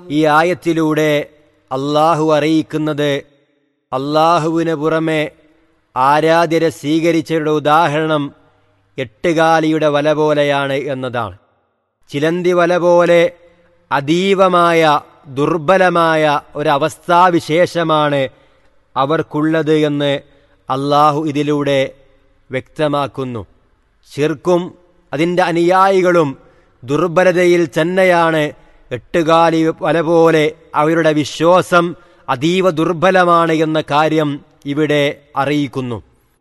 ഈ ആയത്തിലൂടെ അള്ളാഹു അറിയിക്കുന്നത് അള്ളാഹുവിന് പുറമെ ആരാധ്യരെ സ്വീകരിച്ചവരുടെ ഉദാഹരണം എട്ടുകാലിയുടെ വല പോലെയാണ് എന്നതാണ് ചിലന്തി വല പോലെ അതീവമായ ദുർബലമായ ഒരവസ്ഥാവിശേഷമാണ് അവർക്കുള്ളത് എന്ന് അള്ളാഹു ഇതിലൂടെ വ്യക്തമാക്കുന്നു ശിർക്കും അതിൻ്റെ അനുയായികളും ദുർബലതയിൽ തന്നെയാണ് എട്ടുകാലി വല പോലെ അവരുടെ വിശ്വാസം അതീവ ദുർബലമാണ് എന്ന കാര്യം ഇവിടെ അറിയിക്കുന്നു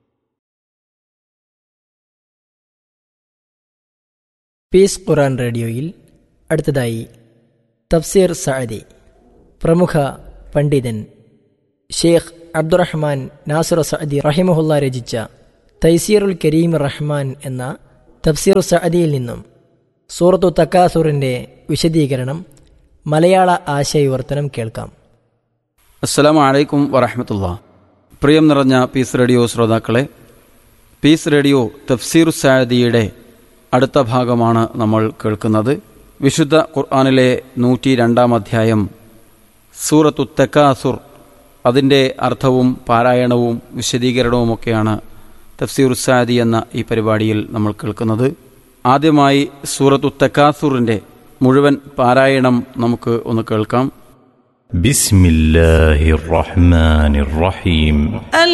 പീസ് ഖുറാൻ റേഡിയോയിൽ അടുത്തതായി തഫ്സീർ സഅദി പ്രമുഖ പണ്ഡിതൻ ഷേഖ് അബ്ദുറഹ്മാൻ നാസുർ സഅദി റഹിമഹുല്ല രചിച്ച തൈസീറുൽ കരീം റഹ്മാൻ എന്ന തഫ്സീർ സഅദിയിൽ നിന്നും സൂറത്തു തക്കാസുറിൻ്റെ വിശദീകരണം മലയാള ആശയവിവർത്തനം കേൾക്കാം അസ്സലാമു അലൈക്കും വറഹമത്തുള്ള പ്രിയം നിറഞ്ഞ പീസ് റേഡിയോ ശ്രോതാക്കളെ പീസ് റേഡിയോ തഫ്സീർ സാദിയുടെ അടുത്ത ഭാഗമാണ് നമ്മൾ കേൾക്കുന്നത് വിശുദ്ധ ഖുർആാനിലെ നൂറ്റി രണ്ടാം അധ്യായം സൂറത്തു തെക്കാസുർ അതിൻ്റെ അർത്ഥവും പാരായണവും വിശദീകരണവുമൊക്കെയാണ് തഫ്സീർ സാദി എന്ന ഈ പരിപാടിയിൽ നമ്മൾ കേൾക്കുന്നത് ആദ്യമായി സൂറത്തു തെക്കാസുറിൻ്റെ മുഴുവൻ പാരായണം നമുക്ക് ഒന്ന് കേൾക്കാം بسم الله الرحمن الرحيم